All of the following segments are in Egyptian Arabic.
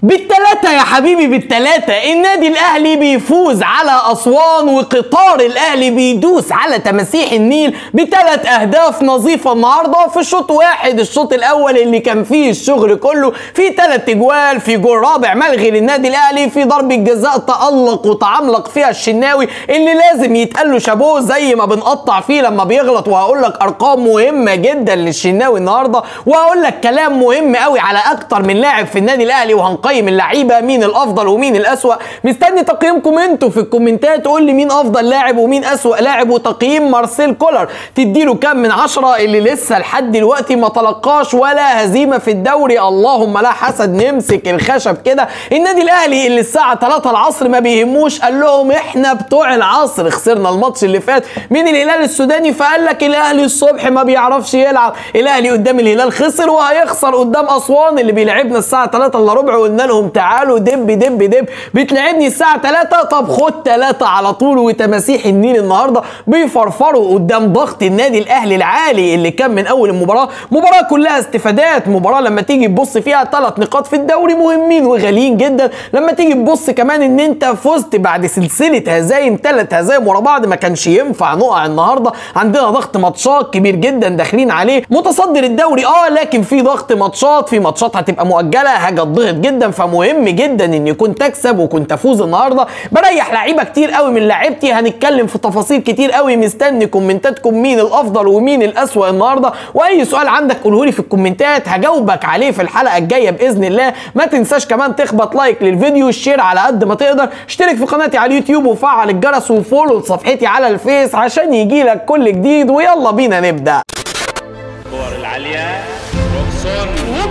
بالتلاتة يا حبيبي بالتلاتة النادي الاهلي بيفوز على اسوان وقطار الاهلي بيدوس على تماسيح النيل بثلاث اهداف نظيفة النهاردة في شوط واحد الشوط الاول اللي كان فيه الشغل كله في ثلاث اجوال في جول رابع ملغي للنادي الاهلي في ضربة جزاء تألق وتعملق فيها الشناوي اللي لازم يتقال له شابوه زي ما بنقطع فيه لما بيغلط وهقول لك ارقام مهمة جدا للشناوي النهارده وهقول لك كلام مهم قوي على اكتر من لاعب في النادي الاهلي وهنقيم اللعيبه مين الافضل ومين الاسوأ مستني تقييمكم انتوا في الكومنتات قول لي مين افضل لاعب ومين اسوأ لاعب وتقييم مارسيل كولر تديله كام من عشرة اللي لسه لحد دلوقتي ما تلقاش ولا هزيمه في الدوري اللهم لا حسد نمسك الخشب كده النادي الاهلي اللي الساعه 3 العصر ما بيهموش قال لهم احنا بتوع العصر خسرنا الماتش اللي فات من الهلال السوداني فقال لك الاهلي الصبح ما بيعرفش يلعب الاهلي قدام الهلال خسر وهيخسر قدام اسوان اللي بيلعبنا الساعه 3 الا ربع وقلنا لهم تعالوا دب دب دب بتلعبني الساعه 3 طب خد 3 على طول وتماسيح النيل النهارده بيفرفروا قدام ضغط النادي الاهلي العالي اللي كان من اول المباراه مباراه كلها استفادات مباراه لما تيجي تبص فيها ثلاث نقاط في الدوري مهمين وغاليين جدا لما تيجي تبص كمان ان انت فزت بعد سلسله هزايم ثلاث هزايم ورا بعض ما كانش ينفع نقع النهارده عندنا ضغط ماتشات كبير جدا داخلين عليه متصدر الدوري اه لكن في ضغط ماتشات في ماتشات هتبقى مؤجله هتضغط جدا فمهم جدا ان يكون تكسب وكنت تفوز النهارده بريح لعيبه كتير قوي من لعيبتي هنتكلم في تفاصيل كتير قوي مستني كومنتاتكم مين الافضل ومين الاسوأ النهارده واي سؤال عندك قوله لي في الكومنتات هجاوبك عليه في الحلقه الجايه باذن الله ما تنساش كمان تخبط لايك للفيديو الشير على قد ما تقدر اشترك في قناتي على اليوتيوب وفعل الجرس وفولو لصفحتي على الفيس عشان يجي لك كل جديد ويلا بينا نبدا الكور العالية روكسون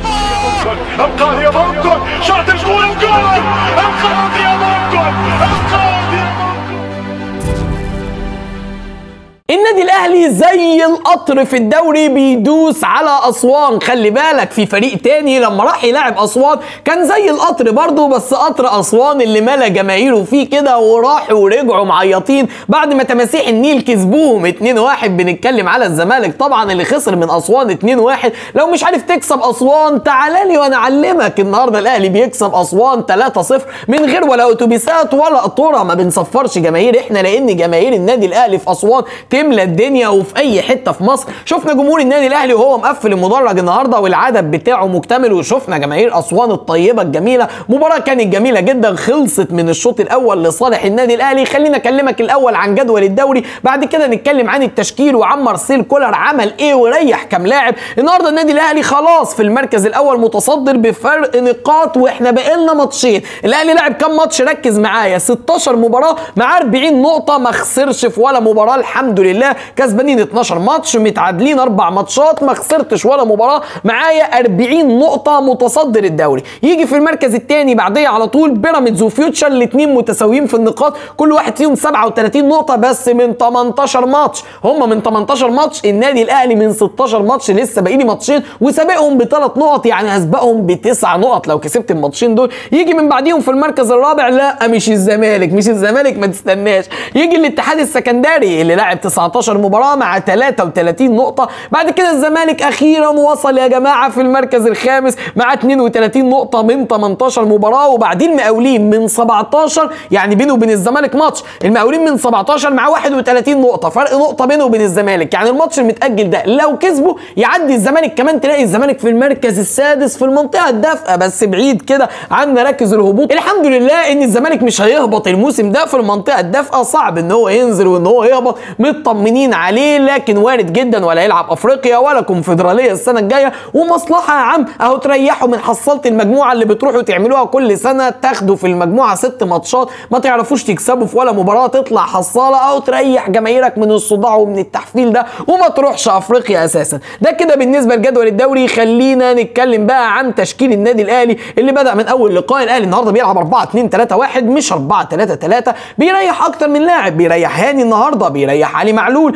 انقاذ يا ماركو شاط الجول الجول انقاذ يا ماركو انقاذ يا ماركو النادي الاهلي زي القطر في الدوري بيدوس على اسوان خلي بالك في فريق تاني لما راح يلاعب اسوان كان زي القطر برضه بس قطر اسوان اللي ملا جماهيره فيه كده وراحوا ورجعوا معيطين بعد ما تماسيح النيل كسبوهم 2-1 بنتكلم على الزمالك طبعا اللي خسر من اسوان 2-1 لو مش عارف تكسب اسوان تعالى لي وانا اعلمك النهارده الاهلي بيكسب اسوان 3-0 من غير ولا اتوبيسات ولا قطوره ما بنصفرش جماهير احنا لان جماهير النادي الاهلي في اسوان تملى الدنيا وفي اي حته في مصر شفنا جمهور النادي الاهلي وهو مقفل المدرج النهارده والعدد بتاعه مكتمل وشفنا جماهير اسوان الطيبه الجميله مباراه كانت جميله جدا خلصت من الشوط الاول لصالح النادي الاهلي خلينا اكلمك الاول عن جدول الدوري بعد كده نتكلم عن التشكيل وعن مارسيل كولر عمل ايه وريح كام لاعب النهارده النادي الاهلي خلاص في المركز الاول متصدر بفرق نقاط واحنا بقالنا ماتشين الاهلي لعب كام ماتش ركز معايا 16 مباراه مع 40 نقطه ما خسرش في ولا مباراه الحمد لله كسبانين 12 ماتش متعادلين اربع ماتشات ما خسرتش ولا مباراه معايا 40 نقطه متصدر الدوري يجي في المركز الثاني بعديه على طول بيراميدز وفيوتشر الاثنين متساويين في النقاط كل واحد فيهم 37 نقطه بس من 18 ماتش هم من 18 ماتش النادي الاهلي من 16 ماتش لسه باقي لي ماتشين وسابقهم بثلاث نقط يعني هسبقهم بتسع نقط لو كسبت الماتشين دول يجي من بعديهم في المركز الرابع لا مش الزمالك مش الزمالك ما تستناش يجي الاتحاد السكندري اللي لعب 19 مباراه مع 33 نقطه بعد كده الزمالك اخيرا وصل يا جماعه في المركز الخامس مع 32 نقطه من 18 مباراه وبعدين مقاولين من 17 يعني بينه وبين الزمالك ماتش المقاولين من 17 مع 31 نقطه فرق نقطه بينه وبين الزمالك يعني الماتش المتاجل ده لو كسبه يعدي الزمالك كمان تلاقي الزمالك في المركز السادس في المنطقه الدافئه بس بعيد كده عن مراكز الهبوط الحمد لله ان الزمالك مش هيهبط الموسم ده في المنطقه الدافئه صعب ان هو ينزل وان هو يهبط مطمنين عليه لكن وارد جدا ولا يلعب افريقيا ولا كونفدراليه السنه الجايه ومصلحه يا عم اهو تريحوا من حصاله المجموعه اللي بتروحوا تعملوها كل سنه تاخدوا في المجموعه ست ماتشات ما تعرفوش تكسبوا في ولا مباراه تطلع حصاله او تريح جماهيرك من الصداع ومن التحفيل ده وما تروحش افريقيا اساسا ده كده بالنسبه لجدول الدوري خلينا نتكلم بقى عن تشكيل النادي الاهلي اللي بدا من اول لقاء الاهلي النهارده بيلعب 4 2 3 1 مش 4 3 3 بيريح اكتر من لاعب بيريح هاني النهارده بيريح علي معلول بيريح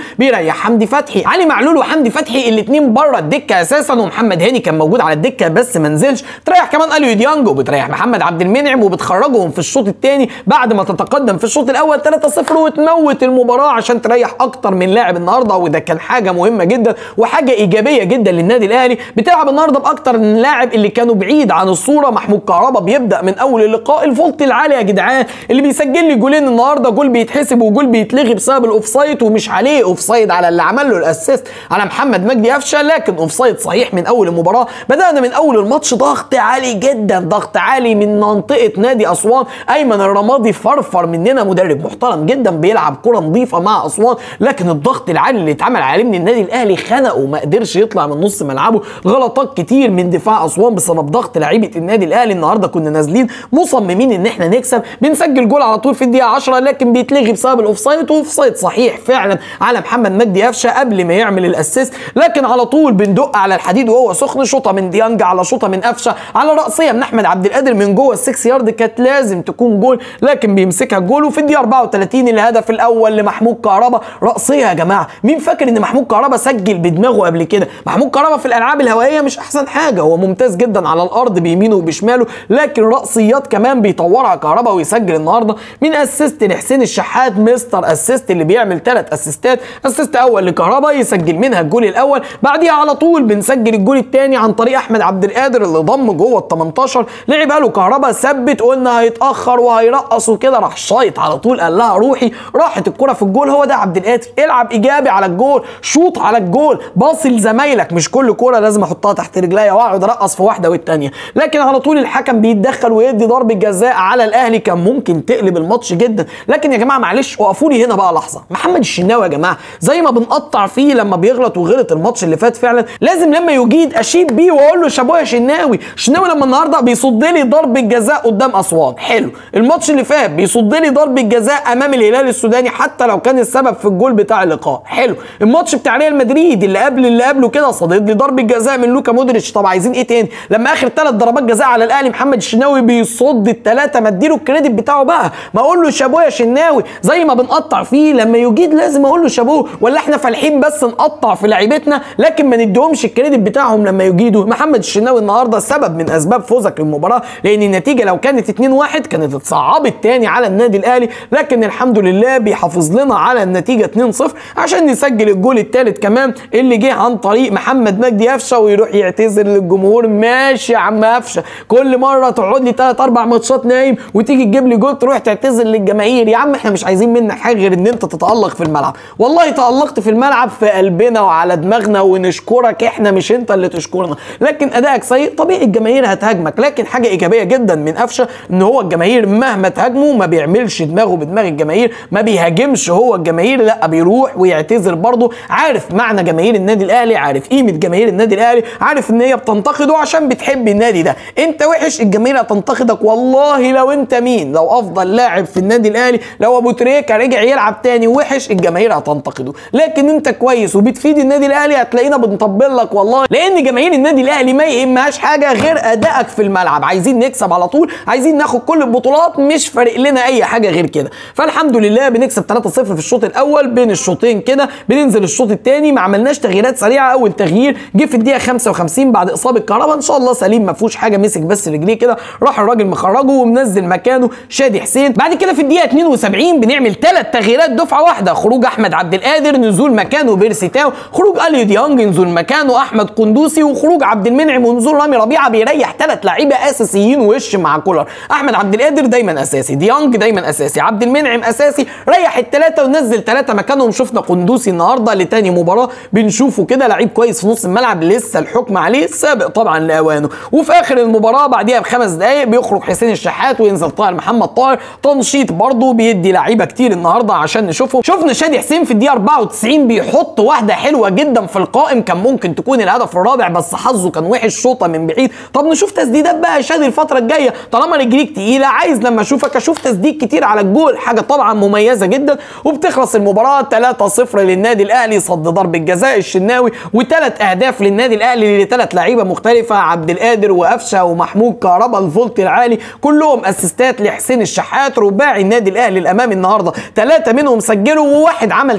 مريح حمدي فتحي علي معلول وحمدي فتحي الاثنين بره الدكه اساسا ومحمد هاني كان موجود على الدكه بس ما نزلش تريح كمان اليو ديانج وبتريح محمد عبد المنعم وبتخرجهم في الشوط الثاني بعد ما تتقدم في الشوط الاول 3-0 وتموت المباراه عشان تريح اكتر من لاعب النهارده وده كان حاجه مهمه جدا وحاجه ايجابيه جدا للنادي الاهلي بتلعب النهارده باكتر من لاعب اللي كانوا بعيد عن الصوره محمود كهربا بيبدا من اول اللقاء الفولت العالي يا جدعان اللي بيسجل لي جولين النهارده جول بيتحسب وجول بيتلغي بسبب الاوفسايد ومش عليه اوفسايد على اللي عمل له الاسيست على محمد مجدي قفشه لكن اوفسايد صحيح من اول المباراه بدانا من اول الماتش ضغط عالي جدا ضغط عالي من منطقه نادي اسوان ايمن الرمادي فرفر مننا مدرب محترم جدا بيلعب كره نظيفه مع اسوان لكن الضغط العالي اللي اتعمل عليه من النادي الاهلي خنقه وما قدرش يطلع من نص ملعبه غلطات كتير من دفاع اسوان بسبب ضغط لعيبه النادي الاهلي النهارده كنا نازلين مصممين ان احنا نكسب بنسجل جول على طول في الدقيقه 10 لكن بيتلغي بسبب الاوفسايد واوفسايد صحيح فعلا على محمد مجدي قفشه قبل ما يعمل الاسيست لكن على طول بندق على الحديد وهو سخن شوطه من ديانج على شوطه من قفشه على راسيه من احمد عبد القادر من جوه السكس يارد كانت لازم تكون جول لكن بيمسكها الجول وفي الدقيقه 34 الهدف الاول لمحمود كهربا راسيه يا جماعه مين فاكر ان محمود كهربا سجل بدماغه قبل كده محمود كهربا في الالعاب الهوائيه مش احسن حاجه هو ممتاز جدا على الارض بيمينه وبشماله لكن راسيات كمان بيطورها كهربا ويسجل النهارده من اسيست لحسين الشحات مستر اسيست اللي بيعمل ثلاث اسيستات اسيست اول لكهربا يسجل منها الجول الاول بعديها على طول بنسجل الجول الثاني عن طريق احمد عبد القادر اللي ضم جوه ال 18 لعبها له كهربا ثبت قلنا هيتاخر وهيرقص وكده راح شايط على طول قال لها روحي راحت الكره في الجول هو ده عبد القادر العب ايجابي على الجول شوط على الجول باصي لزمايلك مش كل كوره لازم احطها تحت رجليا واقعد ارقص في واحده والتانيه لكن على طول الحكم بيتدخل ويدي ضربه جزاء على الاهلي كان ممكن تقلب الماتش جدا لكن يا جماعه معلش وقفوا لي هنا بقى لحظه محمد الشناوي يا جماعه زي ما بنقطع فيه لما بيغلط وغلط الماتش اللي فات فعلا لازم لما يجيد اشيد بيه واقول له شابوه يا شناوي شناوي لما النهارده بيصد لي ضربه جزاء قدام اسوان حلو الماتش اللي فات بيصد لي ضربه جزاء امام الهلال السوداني حتى لو كان السبب في الجول بتاع اللقاء حلو الماتش بتاع ريال مدريد اللي قبل اللي قبله كده صدد لي ضربه جزاء من لوكا مودريتش طب عايزين ايه تاني لما اخر ثلاث ضربات جزاء على الاهلي محمد الشناوي بيصد الثلاثه ما اديله الكريدت بتاعه بقى ما اقول له شابوه يا شناوي زي ما بنقطع فيه لما يجيد لازم اقول له شابوه ولا احنا فالحين بس نقطع في لعيبتنا لكن ما نديهمش الكريدت بتاعهم لما يجيدوا محمد الشناوي النهارده سبب من اسباب فوزك المباراه لان النتيجه لو كانت 2-1 كانت اتصعبت تاني على النادي الاهلي لكن الحمد لله بيحافظ لنا على النتيجه 2-0 عشان نسجل الجول الثالث كمان اللي جه عن طريق محمد مجدي قفشه ويروح يعتذر للجمهور ماشي يا عم قفشه كل مره تقعد لي 3 4 ماتشات نايم وتيجي تجيب لي جول تروح تعتذر للجماهير يا عم احنا مش عايزين منك حاجه غير ان انت تتالق في الملعب والله تالقت في الملعب في قلبنا وعلى دماغنا ونشكرك احنا مش انت اللي تشكرنا لكن ادائك سيء طبيعي الجماهير هتهاجمك لكن حاجه ايجابيه جدا من قفشه ان هو الجماهير مهما تهاجمه ما بيعملش دماغه بدماغ الجماهير ما بيهاجمش هو الجماهير لا بيروح ويعتذر برضه عارف معنى جماهير النادي الاهلي عارف قيمه جماهير النادي الاهلي عارف ان هي بتنتقده عشان بتحب النادي ده انت وحش الجماهير هتنتقدك والله لو انت مين لو افضل لاعب في النادي الاهلي لو ابو تريكه رجع يلعب تاني وحش الجماهير هتنتقده لكن انت كويس وبتفيد النادي الاهلي هتلاقينا بنطبل لك والله لان جماهير النادي الاهلي ما يهمهاش حاجه غير ادائك في الملعب عايزين نكسب على طول عايزين ناخد كل البطولات مش فارق لنا اي حاجه غير كده فالحمد لله بنكسب 3-0 في الشوط الاول بين الشوطين كده بننزل الشوط الثاني ما عملناش تغييرات سريعه اول تغيير جه في الدقيقه 55 بعد اصابه كهربا ان شاء الله سليم ما فيهوش حاجه مسك بس رجليه كده راح الراجل مخرجه ومنزل مكانه شادي حسين بعد كده في الدقيقه 72 بنعمل ثلاث تغييرات دفعه واحده خروج احمد عبد القادر نزول مكانه بيرسي تاو خروج اليو ديانج نزول مكانه احمد قندوسي وخروج عبد المنعم ونزول رامي ربيعه بيريح ثلاث لعيبه اساسيين وش مع كولر احمد عبد القادر دايما اساسي ديانج دايما اساسي عبد المنعم اساسي ريح الثلاثه ونزل ثلاثه مكانهم شفنا قندوسي النهارده لتاني مباراه بنشوفه كده لعيب كويس في نص الملعب لسه الحكم عليه سابق طبعا لاوانه وفي اخر المباراه بعديها بخمس دقائق بيخرج حسين الشحات وينزل طاهر محمد طاهر تنشيط برضه بيدي لعيبه كتير النهارده عشان نشوفه شفنا شادي حسين في الدقيقه 94 بيحط واحده حلوه جدا في القائم كان ممكن تكون الهدف الرابع بس حظه كان وحش شوطه من بعيد طب نشوف تسديدات بقى يا شادي الفتره الجايه طالما رجليك تقيله عايز لما اشوفك اشوف تسديد كتير على الجول حاجه طبعا مميزه جدا وبتخلص المباراه 3-0 للنادي الاهلي صد ضربه جزاء الشناوي وثلاث اهداف للنادي الاهلي لثلاث لعيبه مختلفه عبد القادر وقفشه ومحمود كهربا الفولت العالي كلهم اسيستات لحسين الشحات رباعي النادي الاهلي الامامي النهارده ثلاثه منهم سجلوا وواحد عمل ثلاث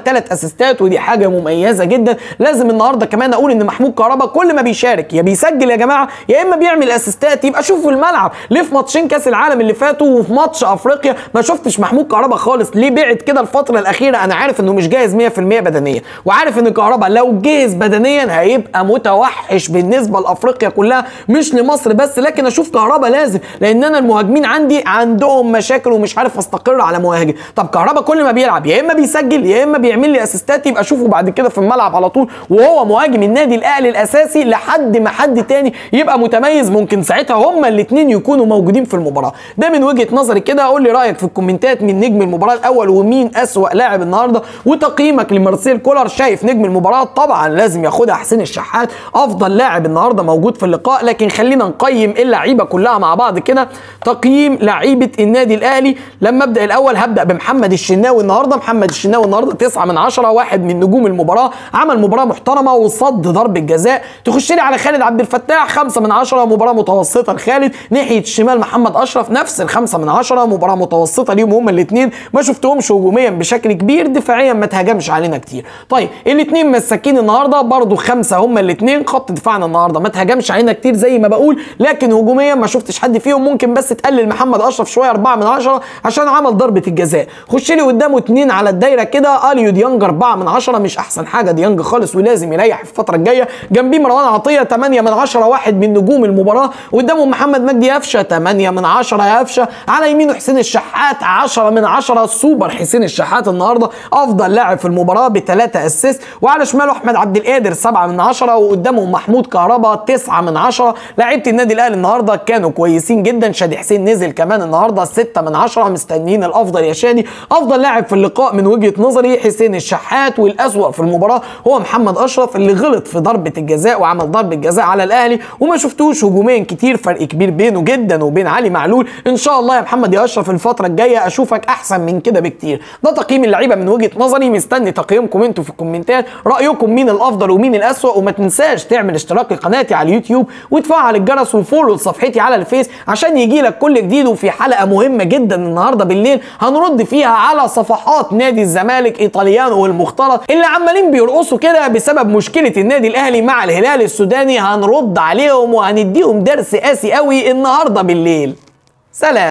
اسيستات ودي حاجه مميزه جدا لازم النهارده كمان اقول ان محمود كهربا كل ما بيشارك يا بيسجل يا جماعه يا اما بيعمل اسيستات يبقى شوفوا الملعب ليه في ماتشين كاس العالم اللي فاتوا وفي ماتش افريقيا ما شفتش محمود كهربا خالص ليه بعد كده الفتره الاخيره انا عارف انه مش جاهز 100% بدنيا وعارف ان كهربا لو جاهز بدنيا هيبقى متوحش بالنسبه لافريقيا كلها مش لمصر بس لكن اشوف كهربا لازم لان انا المهاجمين عندي عندهم مشاكل ومش عارف استقر على مهاجم طب كهربا كل ما بيلعب يا اما بيسجل يا اما بيعمل لي اسيستات يبقى اشوفه بعد كده في الملعب على طول وهو مهاجم النادي الاهلي الاساسي لحد ما حد تاني يبقى متميز ممكن ساعتها هما الاثنين يكونوا موجودين في المباراه ده من وجهه نظري كده قول لي رايك في الكومنتات من نجم المباراه الاول ومين اسوا لاعب النهارده وتقييمك لمارسيل كولر شايف نجم المباراه طبعا لازم ياخدها حسين الشحات افضل لاعب النهارده موجود في اللقاء لكن خلينا نقيم اللعيبه كلها مع بعض كده تقييم لعيبه النادي الاهلي لما ابدا الاول هبدا بمحمد الشناوي النهارده محمد الشناوي النهارده 9 من 10 واحد من نجوم المباراه عمل مباراه محترمه وصد ضربه جزاء تخش لي على خالد عبد الفتاح 5 من 10 مباراه متوسطه لخالد ناحيه الشمال محمد اشرف نفس الخمسة من 10 مباراه متوسطه ليهم هما الاثنين ما شفتهمش هجوميا بشكل كبير دفاعيا ما تهاجمش علينا كتير طيب الاثنين مساكين النهارده برضو خمسه هما الاثنين خط دفاعنا النهارده ما تهاجمش علينا كتير زي ما بقول لكن هجوميا ما شفتش حد فيهم ممكن بس تقلل محمد اشرف شويه 4 من 10 عشان عمل ضربه الجزاء خش لي قدامه اثنين على الدايره كده اليو ديانج 4 من 10 مش احسن حاجه ديانج خالص ولازم يريح في الفتره الجايه جنبيه مروان عطيه 8 من 10 واحد من نجوم المباراه قدامه محمد مجدي قفشه 8 من 10 يا قفشه على يمينه حسين الشحات 10 من 10 سوبر حسين الشحات النهارده افضل لاعب في المباراه بثلاثه اسيست وعلى شماله احمد عبد القادر 7 من 10 وقدامه محمود كهربا 9 من 10 لعيبه النادي الاهلي النهارده كانوا كويسين جدا شادي حسين نزل كمان النهارده 6 من 10 مستنيين الافضل يا شادي افضل لاعب في اللقاء من وجهه نظري حسين الشحات والاسوأ في المباراه هو محمد اشرف اللي غلط في ضربه الجزاء وعمل ضربه جزاء على الاهلي وما شفتوش هجوميا كتير فرق كبير بينه جدا وبين علي معلول ان شاء الله يا محمد يا اشرف الفتره الجايه اشوفك احسن من كده بكتير ده تقييم اللعيبه من وجهه نظري مستني تقييمكم انتوا في الكومنتات رايكم مين الافضل ومين الاسوأ وما تنساش تعمل اشتراك لقناتي على اليوتيوب وتفعل الجرس وفولو لصفحتي على الفيس عشان يجي لك كل جديد وفي حلقه مهمه جدا النهارده بالليل هنرد فيها على صفحات نادي الزمالك ايطاليانو والمختلط اللي عمالين بيرقصوا كده بسبب مشكله النادي الاهلي مع الهلال السوداني هنرد عليهم وهنديهم درس قاسي قوي النهارده بالليل سلام